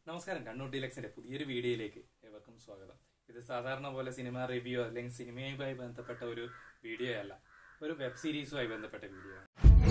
നമസ്കാരം കണ്ണൂർ ഡീലക്സിന്റെ പുതിയൊരു വീഡിയോയിലേക്ക് ഏവർക്കും സ്വാഗതം ഇത് സാധാരണ പോലെ സിനിമ റിവ്യൂ അല്ലെങ്കിൽ സിനിമയുമായി ബന്ധപ്പെട്ട ഒരു വീഡിയോ അല്ല ഒരു വെബ് സീരീസുമായി ബന്ധപ്പെട്ട വീഡിയോ ആണ്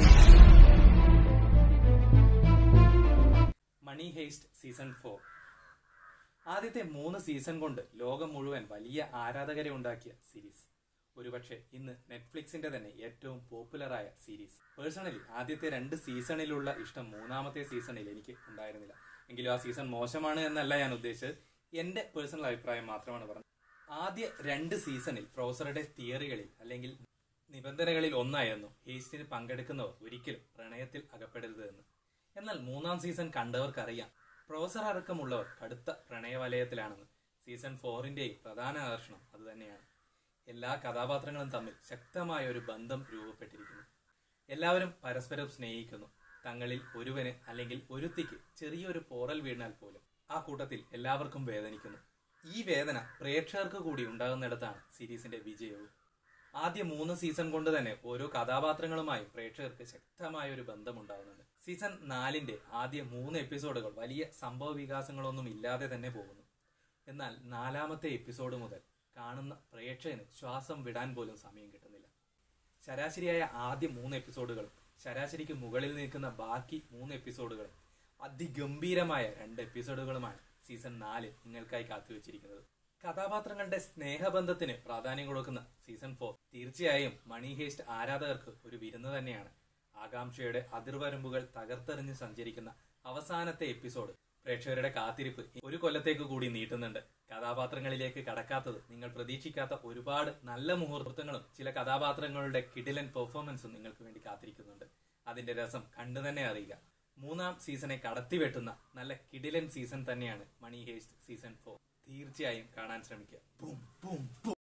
മണി ഹേസ്റ്റ് സീസൺ ഫോർ ആദ്യത്തെ മൂന്ന് സീസൺ കൊണ്ട് ലോകം മുഴുവൻ വലിയ ആരാധകരെ ഉണ്ടാക്കിയ സീരീസ് ഒരുപക്ഷെ ഇന്ന് നെറ്റ്ഫ്ലിക്സിന്റെ തന്നെ ഏറ്റവും പോപ്പുലറായ സീരീസ് പേഴ്സണലി ആദ്യത്തെ രണ്ട് സീസണിലുള്ള ഇഷ്ടം മൂന്നാമത്തെ സീസണിൽ എനിക്ക് ഉണ്ടായിരുന്നില്ല എങ്കിലും ആ സീസൺ മോശമാണ് എന്നല്ല ഞാൻ ഉദ്ദേശിച്ചത് എന്റെ പേഴ്സണൽ അഭിപ്രായം മാത്രമാണ് പറഞ്ഞത് ആദ്യ രണ്ട് സീസണിൽ പ്രൊഫസറുടെ തിയറികളിൽ അല്ലെങ്കിൽ നിബന്ധനകളിൽ ഒന്നായിരുന്നു ഹേസ്റ്റിന് പങ്കെടുക്കുന്നവർ ഒരിക്കലും പ്രണയത്തിൽ അകപ്പെടരുത് എന്ന് എന്നാൽ മൂന്നാം സീസൺ കണ്ടവർക്കറിയാം പ്രൊഫസർ അടക്കമുള്ളവർ കടുത്ത പ്രണയവലയത്തിലാണെന്ന് സീസൺ ഫോറിന്റെയും പ്രധാന ആകർഷണം അതുതന്നെയാണ് എല്ലാ കഥാപാത്രങ്ങളും തമ്മിൽ ശക്തമായ ഒരു ബന്ധം രൂപപ്പെട്ടിരിക്കുന്നു എല്ലാവരും പരസ്പരം സ്നേഹിക്കുന്നു തങ്ങളിൽ ഒരുവന് അല്ലെങ്കിൽ ഒരുത്തിക്ക് ചെറിയൊരു പോറൽ വീണാൽ പോലും ആ കൂട്ടത്തിൽ എല്ലാവർക്കും വേദനിക്കുന്നു ഈ വേദന പ്രേക്ഷകർക്ക് കൂടി ഉണ്ടാകുന്നിടത്താണ് സീരീസിന്റെ വിജയവും ആദ്യ മൂന്ന് സീസൺ കൊണ്ട് തന്നെ ഓരോ കഥാപാത്രങ്ങളുമായി പ്രേക്ഷകർക്ക് ശക്തമായ ഒരു ബന്ധമുണ്ടാകുന്നുണ്ട് സീസൺ നാലിന്റെ ആദ്യ മൂന്ന് എപ്പിസോഡുകൾ വലിയ സംഭവ വികാസങ്ങളൊന്നും ഇല്ലാതെ തന്നെ പോകുന്നു എന്നാൽ നാലാമത്തെ എപ്പിസോഡ് മുതൽ കാണുന്ന പ്രേക്ഷകന് ശ്വാസം വിടാൻ പോലും സമയം കിട്ടുന്നില്ല ശരാശരിയായ ആദ്യ മൂന്ന് എപ്പിസോഡുകളും ശരാശരിക്ക് മുകളിൽ നിൽക്കുന്ന ബാക്കി മൂന്ന് എപ്പിസോഡുകളും അതിഗംഭീരമായ രണ്ട് എപ്പിസോഡുകളുമാണ് സീസൺ നാല് നിങ്ങൾക്കായി കാത്തുവച്ചിരിക്കുന്നത് കഥാപാത്രങ്ങളുടെ സ്നേഹബന്ധത്തിന് പ്രാധാന്യം കൊടുക്കുന്ന സീസൺ ഫോർ തീർച്ചയായും മണി ഹേസ്റ്റ് ആരാധകർക്ക് ഒരു വിരുന്ന് തന്നെയാണ് ആകാംക്ഷയുടെ അതിർവരമ്പുകൾ തകർത്തെറിഞ്ഞ് സഞ്ചരിക്കുന്ന അവസാനത്തെ എപ്പിസോഡ് പ്രേക്ഷകരുടെ കാത്തിരിപ്പ് ഒരു കൊല്ലത്തേക്ക് കൂടി നീട്ടുന്നുണ്ട് കഥാപാത്രങ്ങളിലേക്ക് കടക്കാത്തത് നിങ്ങൾ പ്രതീക്ഷിക്കാത്ത ഒരുപാട് നല്ല മുഹൂർത്തങ്ങളും ചില കഥാപാത്രങ്ങളുടെ കിടിലൻ പെർഫോമൻസും നിങ്ങൾക്ക് വേണ്ടി കാത്തിരിക്കുന്നുണ്ട് അതിന്റെ രസം കണ്ടു തന്നെ അറിയുക മൂന്നാം സീസണെ കടത്തിവെട്ടുന്ന നല്ല കിടിലൻ സീസൺ തന്നെയാണ് മണി ഹേസ്റ്റ് സീസൺ ഫോർ തീർച്ചയായും കാണാൻ ശ്രമിക്കുക ബൂം ബൂം ബൂം